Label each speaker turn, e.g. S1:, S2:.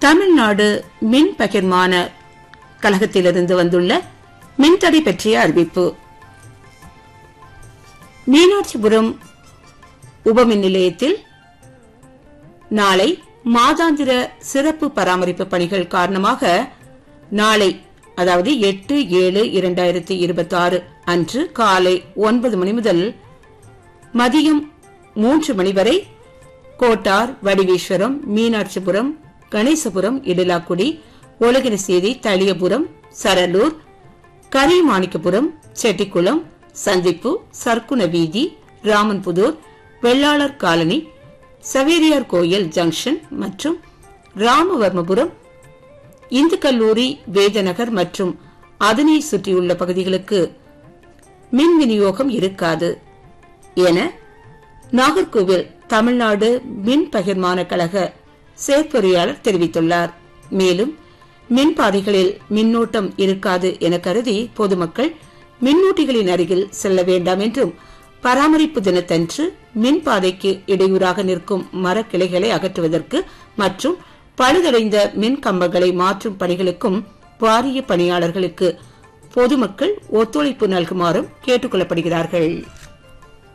S1: தமிழ்நாடு மின் பகிர்மான கழகத்திலிருந்து வந்துள்ள மின்தடை பற்றிய அறிவிப்பு மீனாட்சிபுரம் உபமின் நிலையத்தில் நாளை மாதாந்திர சிறப்பு பராமரிப்பு பணிகள் காரணமாக நாளை அதாவது எட்டு ஏழு இரண்டாயிரத்தி இருபத்தி ஆறு அன்று காலை ஒன்பது மணி முதல் மதியம் மூன்று மணி வரை கோட்டார் வடிவீஸ்வரம் மீனாட்சிபுரம் கணேசபுரம் இடிலாக்குடி ஒலகினசேரி தளியபுரம் சரலூர் கரியமாணிக்கபுரம் செட்டிக்குளம் சந்திப்பு சர்க்குண வீதி ராமன்புதூர் வெள்ளாளர் காலனி சவேரியார் கோயில் ஜங்ஷன் மற்றும் ராமவர்மபுரம் இந்து கல்லூரி வேதநகர் மற்றும் அதனை சுற்றியுள்ள பகுதிகளுக்கு மின் விநியோகம் இருக்காது என நாகர்கோவில் தமிழ்நாடு மின் பகிர்மான கழக செயற்பொறியாளர் தெரிவித்துள்ளார் மேலும் மின்பாதைகளில் மின்னோட்டம் இருக்காது என கருதி பொதுமக்கள் மின்னூட்டிகளின் அருகில் செல்ல வேண்டாம் என்றும் பராமரிப்பு தினத்தன்று மின்பாதைக்கு இடையூறாக நிற்கும் மரக்கிளைகளை அகற்றுவதற்கு மற்றும் பழுதடைந்த மின் கம்பங்களை மாற்றும் பணிகளுக்கும் வாரிய பணியாளர்களுக்கு பொதுமக்கள் ஒத்துழைப்பு நல்குமாறும் கேட்டுக் கொள்ளப்படுகிறார்கள்